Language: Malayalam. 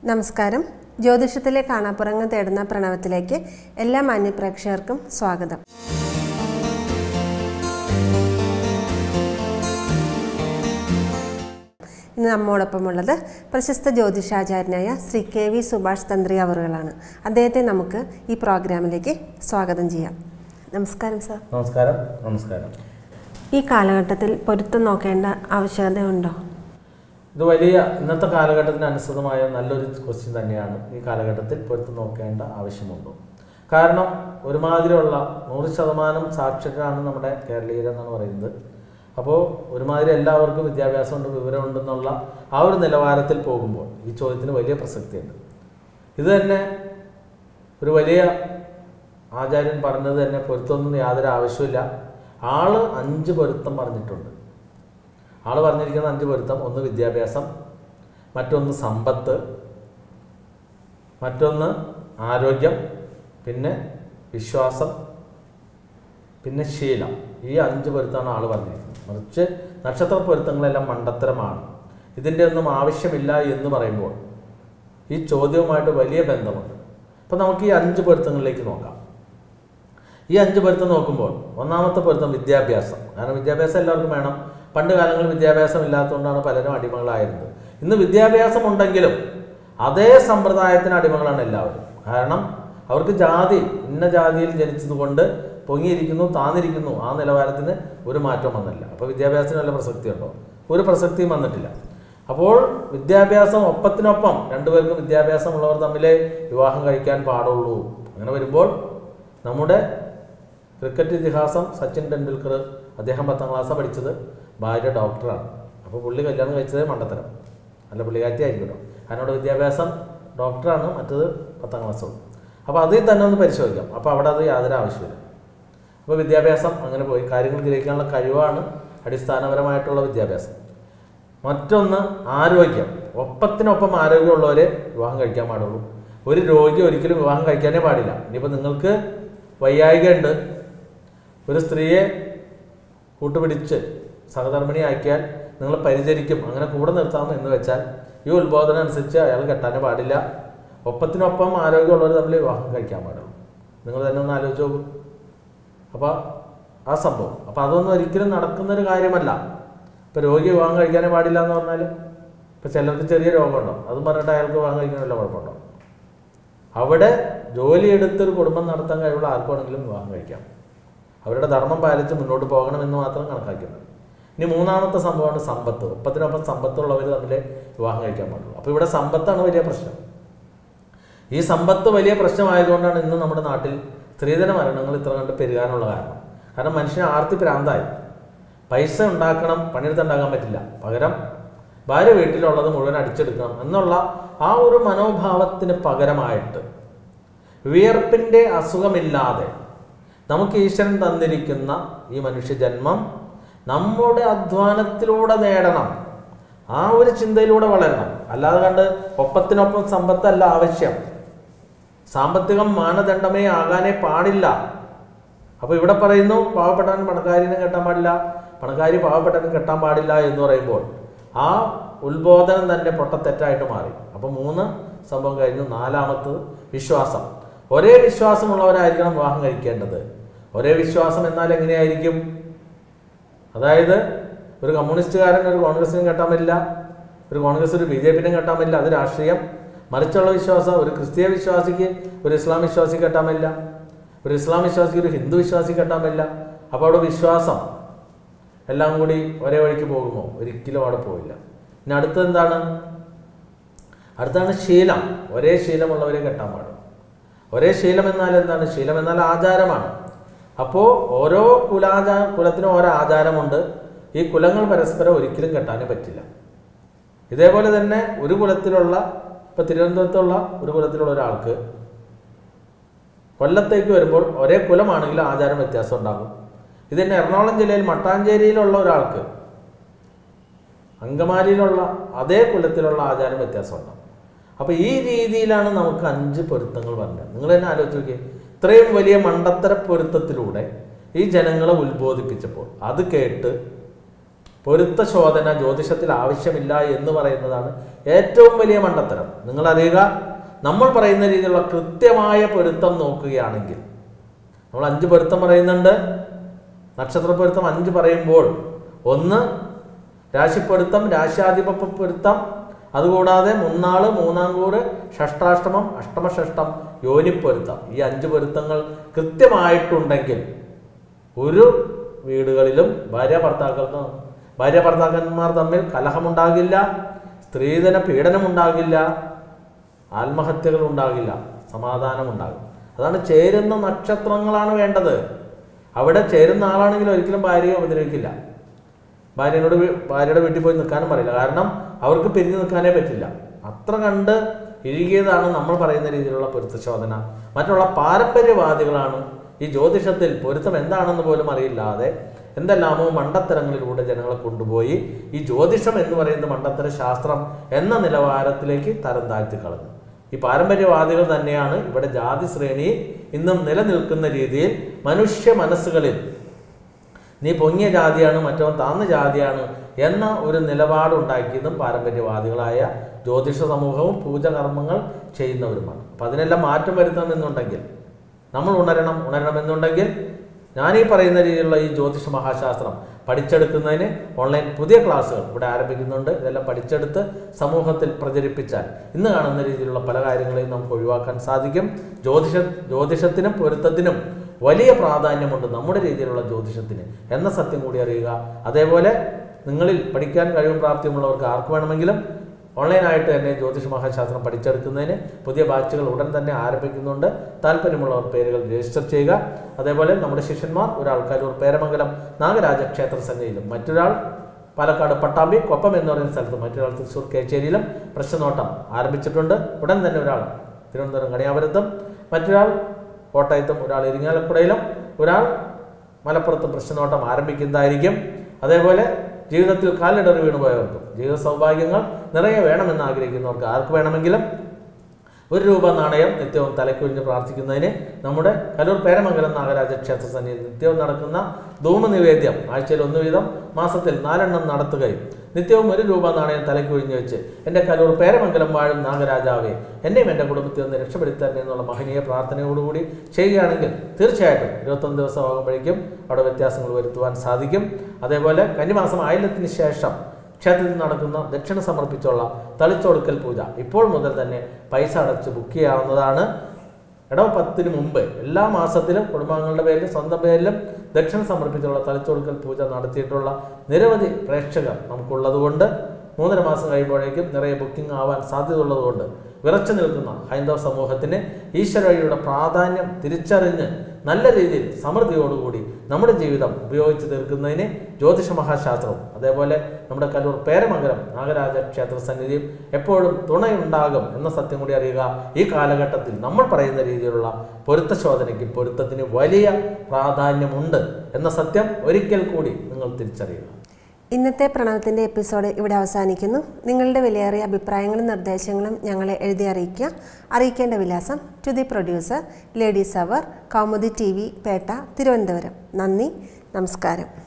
നമസ്കാരം ജ്യോതിഷത്തിലെ കാണാപ്പുറങ്ങൾ തേടുന്ന പ്രണവത്തിലേക്ക് എല്ലാ മാന്യപ്രേക്ഷകർക്കും സ്വാഗതം ഇന്ന് നമ്മോടൊപ്പമുള്ളത് പ്രശസ്ത ജ്യോതിഷാചാര്യനായ ശ്രീ കെ വി സുഭാഷ് തന്ത്രി അവറുകളാണ് അദ്ദേഹത്തെ നമുക്ക് ഈ പ്രോഗ്രാമിലേക്ക് സ്വാഗതം ചെയ്യാം നമസ്കാരം സാർ നമസ്കാരം നമസ്കാരം ഈ കാലഘട്ടത്തിൽ പൊരുത്തം നോക്കേണ്ട ആവശ്യകതയുണ്ടോ ഇത് വലിയ ഇന്നത്തെ കാലഘട്ടത്തിന് അനുസൃതമായ നല്ലൊരു ക്വസ്റ്റ്യൻ തന്നെയാണ് ഈ കാലഘട്ടത്തിൽ പൊരുത്ത് നോക്കേണ്ട ആവശ്യമുണ്ടോ കാരണം ഒരുമാതിരിയുള്ള നൂറ് ശതമാനം സാക്ഷരരാണ് നമ്മുടെ കേരളീയരെന്നാണ് പറയുന്നത് അപ്പോൾ ഒരുമാതിരി എല്ലാവർക്കും വിദ്യാഭ്യാസമുണ്ട് വിവരമുണ്ടെന്നുള്ള ആ ഒരു നിലവാരത്തിൽ പോകുമ്പോൾ ഈ ചോദ്യത്തിന് വലിയ പ്രസക്തിയുണ്ട് ഇത് തന്നെ ഒരു വലിയ ആചാര്യൻ പറഞ്ഞത് തന്നെ പൊരുത്തമൊന്നും യാതൊരു ആവശ്യമില്ല ആള് അഞ്ച് പൊരുത്തം പറഞ്ഞിട്ടുണ്ട് ആള് പറഞ്ഞിരിക്കുന്ന അഞ്ച് പൊരുത്തം ഒന്ന് വിദ്യാഭ്യാസം മറ്റൊന്ന് സമ്പത്ത് മറ്റൊന്ന് ആരോഗ്യം പിന്നെ വിശ്വാസം പിന്നെ ശീലം ഈ അഞ്ച് പൊരുത്തമാണ് ആള് പറഞ്ഞിരിക്കുന്നത് മറിച്ച് നക്ഷത്ര പൊരുത്തങ്ങളെല്ലാം മണ്ടത്തരമാണ് ഇതിൻ്റെ ഒന്നും ആവശ്യമില്ല എന്ന് പറയുമ്പോൾ ഈ ചോദ്യവുമായിട്ട് വലിയ ബന്ധമുണ്ട് അപ്പം നമുക്ക് ഈ അഞ്ച് പൊരുത്തങ്ങളിലേക്ക് നോക്കാം ഈ അഞ്ച് പൊരുത്തം നോക്കുമ്പോൾ ഒന്നാമത്തെ പൊരുത്തം വിദ്യാഭ്യാസം കാരണം വിദ്യാഭ്യാസം എല്ലാവർക്കും വേണം പണ്ട് കാലങ്ങളിൽ വിദ്യാഭ്യാസം ഇല്ലാത്തതുകൊണ്ടാണ് പലരും അടിമകളായിരുന്നത് ഇന്ന് വിദ്യാഭ്യാസം ഉണ്ടെങ്കിലും അതേ സമ്പ്രദായത്തിന് അടിമകളാണ് എല്ലാവരും കാരണം അവർക്ക് ജാതി ഇന്ന ജാതിയിൽ ജനിച്ചതുകൊണ്ട് പൊങ്ങിയിരിക്കുന്നു താന്നിരിക്കുന്നു ആ നിലവാരത്തിന് ഒരു മാറ്റവും വന്നില്ല അപ്പോൾ വിദ്യാഭ്യാസത്തിന് വല്ല പ്രസക്തിയുണ്ടോ ഒരു പ്രസക്തിയും വന്നിട്ടില്ല അപ്പോൾ വിദ്യാഭ്യാസം ഒപ്പത്തിനൊപ്പം രണ്ടുപേർക്കും വിദ്യാഭ്യാസമുള്ളവർ തമ്മിലേ വിവാഹം കഴിക്കാൻ പാടുള്ളൂ അങ്ങനെ വരുമ്പോൾ നമ്മുടെ ക്രിക്കറ്റ് ഇതിഹാസം സച്ചിൻ ടെണ്ടുൽക്കർ അദ്ദേഹം പത്താം ക്ലാസ്സാണ് പഠിച്ചത് ഭാര്യ ഡോക്ടറാണ് അപ്പോൾ പുള്ളി കല്യാണം കഴിച്ചത് മണ്ടത്തരം അല്ല പുള്ളിക്കാറ്റി ആയിരിക്കട്ടോ അതിനോട് വിദ്യാഭ്യാസം ഡോക്ടറാണ് മറ്റത് പത്താം ക്ലാസ്സുള്ളൂ അപ്പോൾ അതിൽ തന്നെ ഒന്ന് പരിശോധിക്കാം അപ്പോൾ അവിടെ അത് യാതൊരു ആവശ്യമില്ല അപ്പോൾ വിദ്യാഭ്യാസം അങ്ങനെ പോയി കാര്യങ്ങൾ ഗ്രഹിക്കാനുള്ള കഴിവാണ് അടിസ്ഥാനപരമായിട്ടുള്ള വിദ്യാഭ്യാസം മറ്റൊന്ന് ആരോഗ്യം ഒപ്പത്തിനൊപ്പം ആരോഗ്യമുള്ളവരെ വിവാഹം കഴിക്കാൻ പാടുള്ളൂ ഒരു രോഗി ഒരിക്കലും വിവാഹം കഴിക്കാനേ പാടില്ല ഇനിയിപ്പോൾ നിങ്ങൾക്ക് വൈയായികയുണ്ട് ഒരു സ്ത്രീയെ കൂട്ടുപിടിച്ച് സഹധർമ്മിണിയാക്കിയാൽ നിങ്ങൾ പരിചരിക്കും അങ്ങനെ കൂടെ നിർത്താം എന്ന് വെച്ചാൽ ഈ ഉത്ബോധനം അനുസരിച്ച് അയാൾ കെട്ടാനേ പാടില്ല ഒപ്പത്തിനൊപ്പം ആരോഗ്യമുള്ളവർ തമ്മിൽ വിവാഹം കഴിക്കാൻ പാടുള്ളൂ നിങ്ങൾ തന്നെ ഒന്ന് ആലോചിച്ച് നോക്കൂ അപ്പോൾ ആ സംഭവം അപ്പോൾ അതൊന്നും ഒരിക്കലും നടക്കുന്നൊരു കാര്യമല്ല ഇപ്പോൾ രോഗി വിവാഹം കഴിക്കാനേ പാടില്ല എന്ന് പറഞ്ഞാൽ ഇപ്പോൾ ചിലർക്ക് ചെറിയ രോഗമുണ്ടോ അതും പറഞ്ഞിട്ട് അയാൾക്ക് വിവാഹം കഴിക്കാനുള്ള കുഴപ്പമുണ്ടോ അവിടെ ജോലിയെടുത്തൊരു കുടുംബം നടത്താൻ കഴിവുള്ള ആർക്കാണെങ്കിലും വിവാഹം കഴിക്കാം അവരുടെ ധർമ്മം പാലിച്ച് മുന്നോട്ട് പോകണമെന്ന് മാത്രം കണക്കാക്കുന്നത് ഇനി മൂന്നാമത്തെ സംഭവമാണ് സമ്പത്ത് ഒപ്പത്തിനൊപ്പം സമ്പത്തുള്ളവർ തമ്മിൽ വിവാഹം കഴിക്കാൻ പാടുള്ളൂ അപ്പോൾ ഇവിടെ സമ്പത്താണ് വലിയ പ്രശ്നം ഈ സമ്പത്ത് വലിയ പ്രശ്നമായതുകൊണ്ടാണ് ഇന്ന് നമ്മുടെ നാട്ടിൽ സ്ത്രീധന മരണങ്ങൾ ഇത്ര കണ്ട് പെരുകാനുള്ള കാരണം കാരണം മനുഷ്യന് ആർത്തി പ്രാന്തായി പൈസ ഉണ്ടാക്കണം പണിയെടുത്തുണ്ടാക്കാൻ പറ്റില്ല പകരം ഭാര്യ വീട്ടിലുള്ളത് മുഴുവൻ അടിച്ചെടുക്കണം എന്നുള്ള ആ ഒരു മനോഭാവത്തിന് പകരമായിട്ട് വിയർപ്പിൻ്റെ അസുഖമില്ലാതെ നമുക്ക് ഈശ്വരൻ തന്നിരിക്കുന്ന ഈ മനുഷ്യജന്മം നമ്മുടെ അധ്വാനത്തിലൂടെ നേടണം ആ ഒരു ചിന്തയിലൂടെ വളരണം അല്ലാതെ കണ്ട് ഒപ്പത്തിനൊപ്പം സമ്പത്തല്ല ആവശ്യം സാമ്പത്തികം മാനദണ്ഡമേ ആകാനേ പാടില്ല അപ്പോൾ ഇവിടെ പറയുന്നു പാവപ്പെട്ടവൻ പണക്കാരിനെ കെട്ടാൻ പാടില്ല പണക്കാരി പാവപ്പെട്ടവനും കെട്ടാൻ പാടില്ല എന്ന് പറയുമ്പോൾ ആ ഉത്ബോധനം തന്നെ പൊട്ടത്തെറ്റായിട്ട് മാറി അപ്പോൾ മൂന്ന് സംഭവം കഴിഞ്ഞു നാലാമത്തത് വിശ്വാസം ഒരേ വിശ്വാസമുള്ളവരായിരിക്കണം വിവാഹം കഴിക്കേണ്ടത് ഒരേ വിശ്വാസം എന്നാൽ എങ്ങനെയായിരിക്കും അതായത് ഒരു കമ്മ്യൂണിസ്റ്റുകാരൻ ഒരു കോൺഗ്രസിനും കെട്ടാൻ പറ്റില്ല ഒരു കോൺഗ്രസ് ഒരു ബി ജെ പിനും കെട്ടാൻ പറ്റില്ല അത് രാഷ്ട്രീയം മറിച്ചുള്ള വിശ്വാസം ഒരു ക്രിസ്തീയ വിശ്വാസിക്ക് ഒരു ഇസ്ലാം വിശ്വാസി കെട്ടാൻ പറ്റില്ല ഒരു ഇസ്ലാം വിശ്വാസിക്ക് ഒരു ഹിന്ദു വിശ്വാസി കെട്ടാൻ പറ്റില്ല അപ്പോൾ അവിടെ വിശ്വാസം എല്ലാം കൂടി ഒരേ വഴിക്ക് പോകുമോ ഒരിക്കലും അവിടെ പോയില്ല ഇനി അടുത്തത് എന്താണ് അടുത്താണ് ശീലം ഒരേ ശീലമുള്ളവരെ കെട്ടാൻ പാടും ഒരേ ശീലം എന്നാൽ എന്താണ് ശീലം എന്നാൽ ആചാരമാണ് അപ്പോൾ ഓരോ കുലാചാ കുലത്തിനും ഓരോ ആചാരമുണ്ട് ഈ കുലങ്ങൾ പരസ്പരം ഒരിക്കലും കെട്ടാനേ പറ്റില്ല ഇതേപോലെ തന്നെ ഒരു കുലത്തിലുള്ള ഇപ്പോൾ തിരുവനന്തപുരത്തുള്ള ഒരു കുലത്തിലുള്ള ഒരാൾക്ക് കൊല്ലത്തേക്ക് വരുമ്പോൾ ഒരേ കുലമാണെങ്കിൽ ആചാരം വ്യത്യാസം ഉണ്ടാകും ഇത് തന്നെ എറണാകുളം ജില്ലയിൽ മട്ടാഞ്ചേരിയിലുള്ള ഒരാൾക്ക് അങ്കമാലിയിലുള്ള അതേ കുലത്തിലുള്ള ആചാരം വ്യത്യാസം ഉണ്ടാകും അപ്പോൾ ഈ രീതിയിലാണ് നമുക്ക് അഞ്ച് പൊരുത്തങ്ങൾ പറഞ്ഞത് നിങ്ങൾ തന്നെ ആലോചിച്ച് നോക്കിയേ ഇത്രയും വലിയ മണ്ടത്തര പൊരുത്തത്തിലൂടെ ഈ ജനങ്ങളെ ഉത്ബോധിപ്പിച്ചപ്പോൾ അത് കേട്ട് പൊരുത്ത ശോധന ജ്യോതിഷത്തിൽ ആവശ്യമില്ല എന്ന് പറയുന്നതാണ് ഏറ്റവും വലിയ മണ്ടത്തരം നിങ്ങൾ അറിയുക നമ്മൾ പറയുന്ന രീതിയിലുള്ള കൃത്യമായ പൊരുത്തം നോക്കുകയാണെങ്കിൽ നമ്മൾ അഞ്ച് പൊരുത്തം പറയുന്നുണ്ട് നക്ഷത്ര പൊരുത്തം അഞ്ച് പറയുമ്പോൾ ഒന്ന് രാശിപ്പൊരുത്തം രാശ്യാധിപ പൊരുത്തം അതുകൂടാതെ മുന്നാള് മൂന്നാംകൂറ് ഷഷ്ടാഷ്ടമം അഷ്ടമഷഷ്ടം യോനിപ്പൊരുത്തം ഈ അഞ്ച് പൊരുത്തങ്ങൾ കൃത്യമായിട്ടുണ്ടെങ്കിൽ ഒരു വീടുകളിലും ഭാര്യ ഭർത്താക്കൾക്ക് ഭാര്യ ഭർത്താക്കന്മാർ തമ്മിൽ കലഹമുണ്ടാകില്ല സ്ത്രീധന പീഡനമുണ്ടാകില്ല ആത്മഹത്യകൾ ഉണ്ടാകില്ല സമാധാനം ഉണ്ടാകും അതാണ് ചേരുന്ന നക്ഷത്രങ്ങളാണ് വേണ്ടത് അവിടെ ചേരുന്ന ആളാണെങ്കിൽ ഒരിക്കലും ഭാര്യയെ ഉപദ്രവിക്കില്ല ഭാര്യനോട് വീ- ഭാര്യയുടെ വീട്ടിൽ പോയി നിൽക്കാനും പറയില്ല കാരണം അവർക്ക് പിരിഞ്ഞു നിൽക്കാനേ പറ്റില്ല അത്ര കണ്ട് ഇഴുകിയതാണ് നമ്മൾ പറയുന്ന രീതിയിലുള്ള പൊരുത്തശോധന മറ്റുള്ള പാരമ്പര്യവാദികളാണ് ഈ ജ്യോതിഷത്തിൽ പൊരുത്തം എന്താണെന്ന് പോലും അറിയില്ലാതെ എന്തെല്ലാമോ മണ്ടത്തരങ്ങളിലൂടെ ജനങ്ങളെ കൊണ്ടുപോയി ഈ ജ്യോതിഷം എന്ന് പറയുന്ന മണ്ടത്തര ശാസ്ത്രം എന്ന നിലവാരത്തിലേക്ക് തരം താഴ്ത്തി കളഞ്ഞു ഈ പാരമ്പര്യവാദികൾ തന്നെയാണ് ഇവിടെ ജാതി ശ്രേണി ഇന്നും നിലനിൽക്കുന്ന രീതിയിൽ മനുഷ്യ മനസ്സുകളിൽ നീ പൊങ്ങിയ ജാതിയാണ് മറ്റവൻ താന്ന ജാതിയാണ് എന്ന ഒരു നിലപാടുണ്ടാക്കിയതും പാരമ്പര്യവാദികളായ ജ്യോതിഷ സമൂഹവും പൂജകർമ്മങ്ങൾ ചെയ്യുന്നവരുമാണ് അപ്പം അതിനെല്ലാം മാറ്റം വരുത്തണമെന്നുണ്ടെങ്കിൽ നമ്മൾ ഉണരണം ഉണരണമെന്നുണ്ടെങ്കിൽ ഞാൻ ഈ പറയുന്ന രീതിയിലുള്ള ഈ ജ്യോതിഷ മഹാശാസ്ത്രം പഠിച്ചെടുക്കുന്നതിന് ഓൺലൈൻ പുതിയ ക്ലാസ്സുകൾ ഇവിടെ ആരംഭിക്കുന്നുണ്ട് ഇതെല്ലാം പഠിച്ചെടുത്ത് സമൂഹത്തിൽ പ്രചരിപ്പിച്ചാൽ ഇന്ന് കാണുന്ന രീതിയിലുള്ള പല കാര്യങ്ങളെയും നമുക്ക് ഒഴിവാക്കാൻ സാധിക്കും ജ്യോതിഷ ജ്യോതിഷത്തിനും പൊരുത്തത്തിനും വലിയ പ്രാധാന്യമുണ്ട് നമ്മുടെ രീതിയിലുള്ള ജ്യോതിഷത്തിന് എന്ന സത്യം കൂടി അറിയുക അതേപോലെ നിങ്ങളിൽ പഠിക്കാൻ കഴിവും പ്രാപ്തിയുമുള്ളവർക്ക് ആർക്ക് വേണമെങ്കിലും ഓൺലൈനായിട്ട് തന്നെ ജ്യോതിഷ മഹാശാസ്ത്രം പഠിച്ചെടുക്കുന്നതിന് പുതിയ ബാച്ചുകൾ ഉടൻ തന്നെ ആരംഭിക്കുന്നുണ്ട് താല്പര്യമുള്ളവർ പേരുകൾ രജിസ്റ്റർ ചെയ്യുക അതേപോലെ നമ്മുടെ ശിഷ്യന്മാർ ഒരാൾ കരൂർ പേരമംഗലം നാഗരാജ ക്ഷേത്ര സന്നിധിയിലും മറ്റൊരാൾ പാലക്കാട് പട്ടാമ്പി കൊപ്പം എന്ന് പറയുന്ന സ്ഥലത്തും മറ്റൊരാൾ തൃശ്ശൂർ കേച്ചേരിയിലും പ്രശ്നനോട്ടം ആരംഭിച്ചിട്ടുണ്ട് ഉടൻ തന്നെ ഒരാൾ തിരുവനന്തപുരം കണിയാപുരത്തും മറ്റൊരാൾ കോട്ടയത്തും ഒരാൾ ഇരിങ്ങാലക്കുടയിലും ഒരാൾ മലപ്പുറത്തും പ്രശ്നനോട്ടം ആരംഭിക്കുന്നതായിരിക്കും അതേപോലെ ജീവിതത്തിൽ കാലിടറി വീണുപോയവർക്കും ജീവിത സൗഭാഗ്യങ്ങൾ നിറയെ വേണമെന്ന് ആഗ്രഹിക്കുന്നവർക്ക് ആർക്ക് വേണമെങ്കിലും ഒരു രൂപ നാണയം നിത്യവും തലക്കൊഴിഞ്ഞ് പ്രാർത്ഥിക്കുന്നതിന് നമ്മുടെ കലൂർ പേരമംഗലം നാഗരാജ ക്ഷേത്ര സന്നിധിയിൽ നിത്യവും നടക്കുന്ന ധൂമ നിവേദ്യം ആഴ്ചയിൽ ഒന്ന് വീതം മാസത്തിൽ നാലെണ്ണം നടത്തുകയും നിത്യവും ഒരു രൂപ നാണയം തലക്കൊഴിഞ്ഞ് വെച്ച് എൻ്റെ കലൂർ പേരമംഗലം വാഴും നാഗരാജാവെ എന്നെയും എൻ്റെ കുടുംബത്തിൽ ഒന്ന് രക്ഷപ്പെടുത്തരണേ എന്നുള്ള മഹനീയ പ്രാർത്ഥനയോടുകൂടി ചെയ്യുകയാണെങ്കിൽ തീർച്ചയായിട്ടും ഇരുപത്തൊന്ന് ദിവസം ആകുമ്പോഴേക്കും അവിടെ വ്യത്യാസങ്ങൾ വരുത്തുവാൻ സാധിക്കും അതേപോലെ കന്നിമാസം ആയില്യത്തിന് ശേഷം ക്ഷേത്രത്തിൽ നടക്കുന്ന ദക്ഷിണ സമർപ്പിച്ചുള്ള തളിച്ചൊടുക്കൽ പൂജ ഇപ്പോൾ മുതൽ തന്നെ പൈസ അടച്ച് ബുക്ക് ചെയ്യാവുന്നതാണ് ഇടവ പത്തിന് മുമ്പ് എല്ലാ മാസത്തിലും കുടുംബാംഗങ്ങളുടെ പേരിലും സ്വന്തം പേരിലും ദക്ഷിണ സമർപ്പിച്ചുള്ള തളിച്ചൊടുക്കൽ പൂജ നടത്തിയിട്ടുള്ള നിരവധി പ്രേക്ഷകർ നമുക്കുള്ളതുകൊണ്ട് മൂന്നര മാസം കഴിയുമ്പോഴേക്കും നിറയെ ബുക്കിംഗ് ആവാൻ സാധ്യതയുള്ളതുകൊണ്ട് വിറച്ചു നിൽക്കുന്ന ഹൈന്ദവ സമൂഹത്തിന് ഈശ്വരയുടെ പ്രാധാന്യം തിരിച്ചറിഞ്ഞ് നല്ല രീതിയിൽ സമൃദ്ധിയോടുകൂടി നമ്മുടെ ജീവിതം ഉപയോഗിച്ച് തീർക്കുന്നതിന് ജ്യോതിഷ മഹാശാസ്ത്രവും അതേപോലെ നമ്മുടെ കല്ലൂർ പേരമംഗലം നാഗരാജ ക്ഷേത്ര സന്നിധിയും എപ്പോഴും തുണയുണ്ടാകും എന്ന സത്യം കൂടി അറിയുക ഈ കാലഘട്ടത്തിൽ നമ്മൾ പറയുന്ന രീതിയിലുള്ള പൊരുത്തശോധനയ്ക്ക് പൊരുത്തത്തിന് വലിയ പ്രാധാന്യമുണ്ട് എന്ന സത്യം ഒരിക്കൽ കൂടി നിങ്ങൾ തിരിച്ചറിയുക ഇന്നത്തെ പ്രണവത്തിൻ്റെ എപ്പിസോഡ് ഇവിടെ അവസാനിക്കുന്നു നിങ്ങളുടെ വിലയേറിയ അഭിപ്രായങ്ങളും നിർദ്ദേശങ്ങളും ഞങ്ങളെ എഴുതി അറിയിക്കുക അറിയിക്കേണ്ട വിലാസം to the producer ladies hour Kaumudi T V Petta Thiruvananthapuram നന്ദി നമസ്കാരം